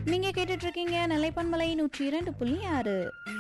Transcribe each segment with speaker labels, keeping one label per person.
Speaker 1: நீங்க கேட்டுட்டு இருக்கீங்க நிலைப்பன்மலை நூற்றி இரண்டு புள்ளி ஆறு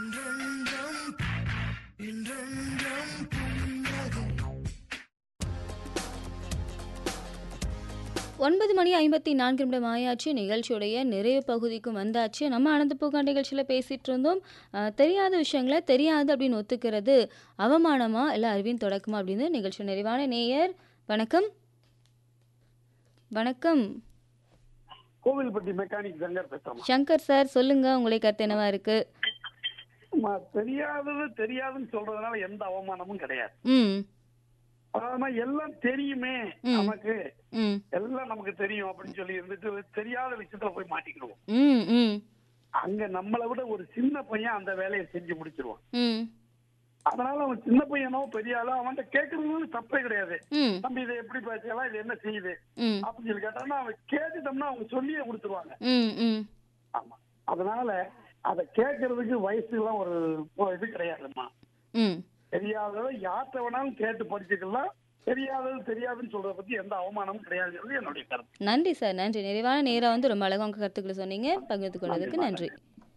Speaker 2: ஒன்பது மணி ஐம்பத்தி நான்கு நிமிடம் ஆயாச்சு நிகழ்ச்சியுடைய நிறைவு பகுதிக்கும் வந்தாச்சு நம்ம அனந்த பூங்கா நிகழ்ச்சியில் பேசிகிட்டு இருந்தோம் அஹ், தெரியாத விஷயங்களை தெரியாது அப்படின்னு ஒத்துக்கிறது அவமானமா இல்லை அறிவின் தொடக்கமா அப்படின்னு நிகழ்ச்சி நிறைவான நேயர் வணக்கம் வணக்கம்
Speaker 3: கோவில்பட்டி மெக்கானிக் சங்கர் பேசுறோம்
Speaker 2: சங்கர் சார் சொல்லுங்க உங்களுடைய கருத்து என்னவா இருக்கு
Speaker 3: தெரியாதது தெரியாதுன்னு சொல்றதுனால எந்த அவமானமும் கிடையாது
Speaker 2: ம்
Speaker 3: ஆனா எல்லாம் தெரியுமே
Speaker 2: ம்.
Speaker 3: நமக்கு
Speaker 2: ம்
Speaker 3: எல்லாம் நமக்கு தெரியும் அப்படின்னு சொல்லி இருந்துட்டு தெரியாத விஷயத்துல போய் மாட்டிக்கிடுவோம்
Speaker 2: ம் ம்
Speaker 3: அங்க நம்மளை விட ஒரு சின்ன பையன் அந்த வேலையை செஞ்சு முடிச்சிருவான்
Speaker 2: ம்
Speaker 3: அதனால அவன் சின்ன பையனோ பெரிய ஆளோ அவன்கிட்ட கேட்கறதுன்னு தப்பே கிடையாது
Speaker 2: ம்
Speaker 3: தம்பி இதை எப்படி பேசலாம் இது என்ன செய்யுது
Speaker 2: ம்
Speaker 3: அப்படின்னு சொல்லி கேட்டான்னா அவன் கேட்டுட்டோம்னா அவங்க சொல்லியே கொடுத்துருவாங்க
Speaker 2: ம் ம்
Speaker 3: ஆமா அதனால அதை கேட்கறதுக்கு வயசுலாம் ஒரு ஒரு இது கிடையாதும்மா
Speaker 2: ம்
Speaker 3: தெரியாததை யார்கிட்ட வேணாலும் கேட்டு படிச்சுக்கலாம் தெரியாதது தெரியாதுன்னு சொல்றத பத்தி எந்த அவமானமும் கிடையாதுங்கிறது என்னுடைய கருத்து
Speaker 2: நன்றி சார் நன்றி நிறைவான நேரம் வந்து ரொம்ப அழகாக உங்கள் கருத்துக்களை சொன்னீங்க பகிர்ந்து கொண்டதுக்கு நன்றி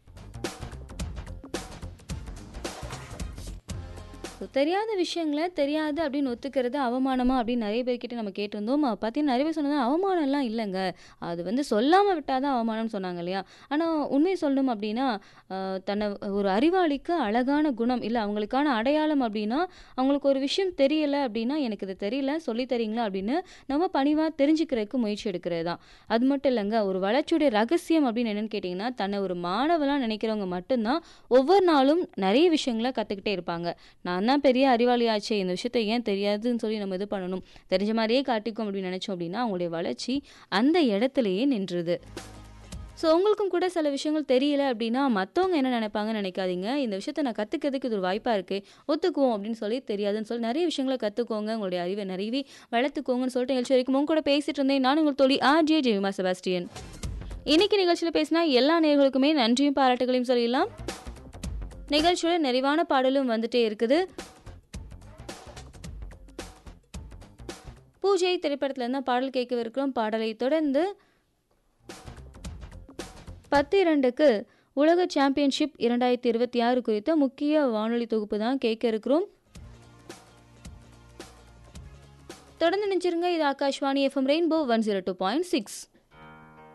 Speaker 2: So, தெரியாத விஷயங்களை தெரியாது அப்படின்னு ஒத்துக்கிறது அவமானமா அப்படின்னு நிறைய பேர்கிட்ட நம்ம கேட்டிருந்தோம் அஹ் பார்த்தீங்கன்னா நிறைய பேர் சொன்னது அவமானம்லாம் இல்லைங்க அது வந்து சொல்லாமல் விட்டாதான் அவமானம்னு சொன்னாங்க இல்லையா ஆனால் உண்மை சொல்லணும் அப்படின்னா அஹ், தன்னை ஒரு அறிவாளிக்கு அழகான குணம் இல்லை அவங்களுக்கான அடையாளம் அப்படின்னா அவங்களுக்கு ஒரு விஷயம் தெரியல அப்படின்னா எனக்கு இது தெரியல சொல்லித் தரீங்களா அப்படின்னு நம்ம பணிவாக தெரிஞ்சுக்கிறதுக்கு முயற்சி எடுக்கிறது தான் அது மட்டும் இல்லைங்க ஒரு வளர்ச்சியுடைய ரகசியம் அப்படின்னு என்னன்னு கேட்டிங்கன்னா தன்னை ஒரு மாணவலாக நினைக்கிறவங்க மட்டும்தான் ஒவ்வொரு நாளும் நிறைய விஷயங்களை கற்றுக்கிட்டே இருப்பாங்க நான் தான் பெரிய அறிவாளியாச்சே இந்த விஷயத்த ஏன் தெரியாதுன்னு சொல்லி நம்ம இது பண்ணணும் தெரிஞ்ச மாதிரியே காட்டிக்கும் அப்படின்னு நினச்சோம் அப்படின்னா அவங்களுடைய வளர்ச்சி அந்த இடத்துலையே நின்றுது ஸோ உங்களுக்கும் கூட சில விஷயங்கள் தெரியல அப்படின்னா மற்றவங்க என்ன நினைப்பாங்கன்னு நினைக்காதீங்க இந்த விஷயத்த நான் கற்றுக்கிறதுக்கு இது ஒரு வாய்ப்பாக இருக்குது ஒத்துக்குவோம் அப்படின்னு சொல்லி தெரியாதுன்னு சொல்லி நிறைய விஷயங்களை கற்றுக்கோங்க உங்களுடைய அறிவை நிறைவி வளர்த்துக்கோங்கன்னு சொல்லிட்டு நிகழ்ச்சி வரைக்கும் உங்க கூட பேசிட்டு இருந்தேன் நான் உங்கள் தோழி ஆர் ஜே ஜெயமா செபாஸ்டியன் இன்னைக்கு நிகழ்ச்சியில் பேசினா எல்லா நேர்களுக்குமே நன்றியும் பாராட்டுகளையும் சொல்லிடலாம் நிகழ்ச்சியோட நிறைவான பாடலும் வந்துட்டே இருக்குது பூஜை திரைப்படத்துல இருந்தால் பாடல் கேட்கவிருக்கிறோம் பாடலை தொடர்ந்து பத்து இரண்டுக்கு உலக சாம்பியன்ஷிப் இரண்டாயிரத்தி இருபத்தி ஆறு குறித்த முக்கிய வானொலி தொகுப்பு தான் கேட்க இருக்கிறோம் தொடர்ந்து நினைச்சிருங்க இது Akashvani FM rainbow one zero two point six